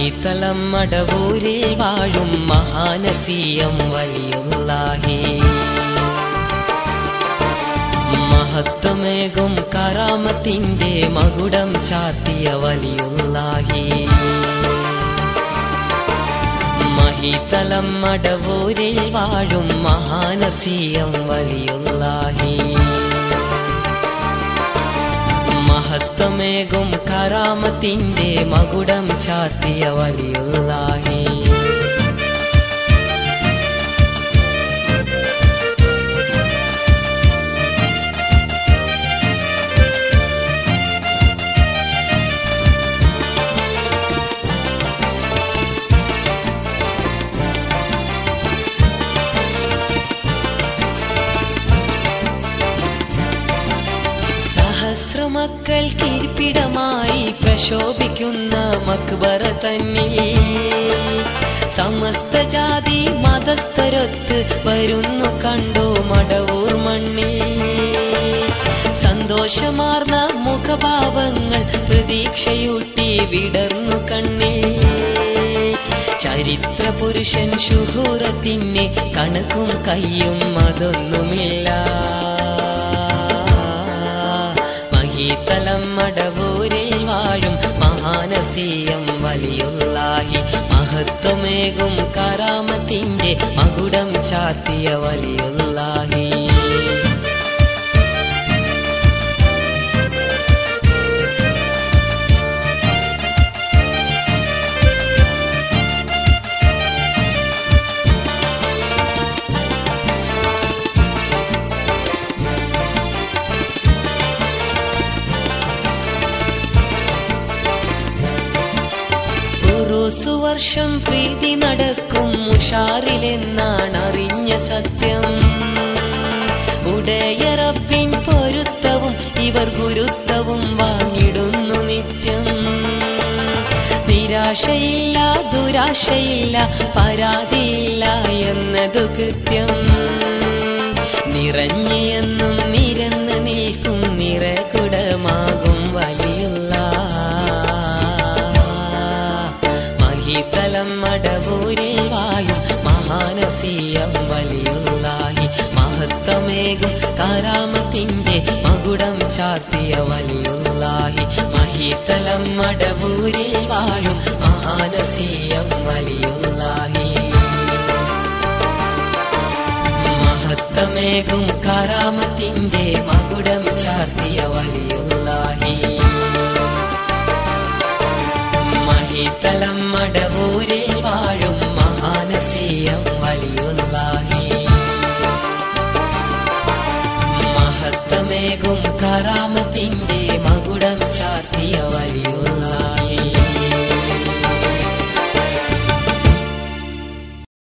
മഹീതലം മടവൂരിൽ വാഴും മഹാനസീയം വലിയുള്ളാഹി മഹത്വമേകും കറാമത്തിന്റെ മകുടം ചാത്തിയ വലിയുള്ളാഹി മഹീതലം മടവൂരിൽ വാഴും മഹാനസീയം വലിയുള്ളാഹി മഹത്വമേകും കറാമത്തിന്റെ മകുടം ചാത്തിയ വലിയുള്ളാഹി സഹസ്രമക്കൾ കിരിപ്പിടമായി പ്രശോഭിക്കുന്ന മക്ബറ തന്നിൽ സമസ്ത ജാതി മതസ്ഥരൊത്ത് വരുന്നു കണ്ടോ മടവൂർ മണ്ണിൽ സന്തോഷമാർന്ന മുഖഭാവങ്ങൾ പ്രതീക്ഷയൂട്ടി വിടർന്നു കണ്ണിൽ ചരിത്ര പുരുഷൻ ശുഹൂറത്തിന് കണക്കും കയ്യും അതൊന്നുമില്ല മഹീതലം മടവൂരിൽ വാഴും മഹാനസീയം വലിയുള്ളാഹി മഹത്വമേകും കറാമത്തിന്റെ മകുടം ചാത്തിയ വലിയുള്ളാഹി ഉറൂസു വർഷം പ്രീതി നടക്കും ഉഷാറിലെന്നാണ് അറിഞ്ഞ സത്യം ഉടയറപ്പിൻ പൊരുത്തവും ഇവർ ഗുരുത്വവും വാങ്ങിടുന്നു നിത്യം നിരാശയില്ല ദുരാശയില്ല പരാതിയില്ല എന്നതു കൃത്യം നിറഞ്ഞെന്നും നിരന്ന് നിൽക്കും നിറകുടമാകും വലിയുള്ള മഹിതലം മടവൂരിൽ വായും മഹാനസീയം വലിയുള്ളാഹി മഹത്വമേകും കാരാമത്തിന്റെ മകുടം ചാത്തിയ വലിയുള്ളാഹി മഹിതലം മടവൂരിൽ വാഴും മഹാനസീയം വലിയുള്ളാഹി മഹത്വമേകും കറാമത്തിന്റെ മകുടം ചാർത്തിയ വലിയുള്ളാഹി മഹിതലം മടവൂരിൽ വാഴും മഹാനസീയം വലിയുള്ളാഹി മഹത്വമേകും കറാമ